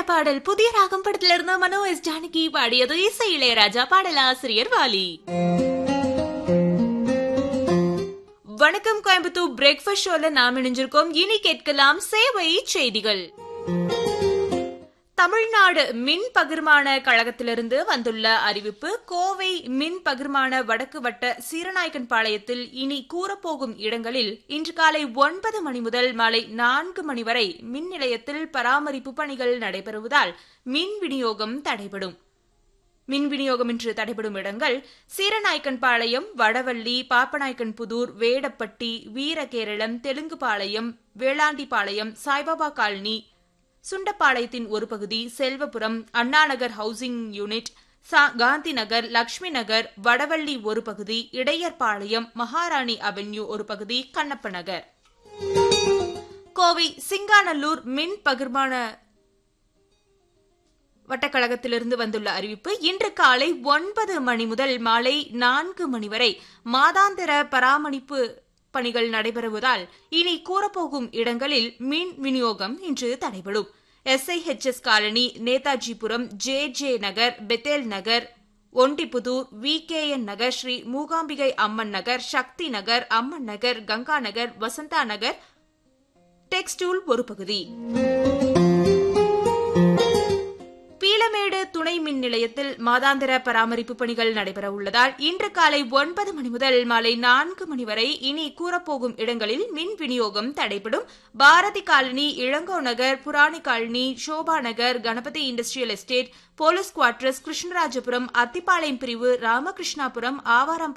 கேட்ட பாடல் புதிய ராகம் படத்துல இருந்த மனோ எஸ் ஜானகி பாடியது இசை இளையராஜா பாடலாசிரியர் வாலி வணக்கம் கோயம்புத்தூர் பிரேக்ஃபாஸ்ட் ஷோல நாம் இணைஞ்சிருக்கோம் இனி கேட்கலாம் சேவை செய்திகள் தமிழ்நாடு மின் பகிர்மான கழகத்திலிருந்து வந்துள்ள அறிவிப்பு கோவை மின் பகிர்மான வடக்கு வட்ட சீரநாயக்கன் பாளையத்தில் இனி கூறப்போகும் இடங்களில் இன்று காலை ஒன்பது மணி முதல் மாலை நான்கு மணி வரை மின் நிலையத்தில் பராமரிப்பு பணிகள் நடைபெறுவதால் மின் விநியோகம் தடைபடும் மின் விநியோகம் இன்று தடைபடும் இடங்கள் சீரநாயக்கன்பாளையம் வடவள்ளி பாப்பநாயக்கன் புதூர் வேடப்பட்டி வீரகேரளம் தெலுங்குபாளையம் வேளாண்டிபாளையம் சாய்பாபா காலனி சுண்டப்பாளையத்தின் ஒரு பகுதி செல்வபுரம் அண்ணாநகர் ஹவுசிங் யூனிட் காந்தி நகர் லட்சுமி நகர் வடவள்ளி ஒரு பகுதி இடையர்பாளையம் மகாராணி அவென்யூ ஒரு பகுதி கண்ணப்ப நகர் கோவை சிங்காநல்லூர் மின் பகிர்மான வட்டக்கழகத்திலிருந்து வந்துள்ள அறிவிப்பு இன்று காலை ஒன்பது மணி முதல் மாலை நான்கு மணி வரை மாதாந்திர பராமரிப்பு பணிகள் நடைபெறுவதால் இனி கூறப்போகும் இடங்களில் மின் விநியோகம் இன்று தடைபடும் SIHS colony Nethajipuram J J Nagar Bethel Nagar Ondipudur V K N Nagar Sri Mookambigai Amman Nagar Sakthi Nagar Amman Nagar Ganga Nagar Vasantha Nagar Textool ஒரு பகுதி பீலமேடு துணை மின் நிலையத்தில் மாதாந்திர பராமரிப்பு பணிகள் நடைபெற உள்ளதால் இன்று காலை ஒன்பது மணி முதல் மாலை நான்கு மணி வரை இனி கூறப்போகும் இடங்களில் மின் விநியோகம் தடைபடும் Bharathi colony Ilango Nagar Purani colony Sobha Nagar Ganapathy industrial estate police quarters Krishnarajapuram Athipalayam பிரிவு ராமகிருஷ்ணாபுரம் ஆவாரம்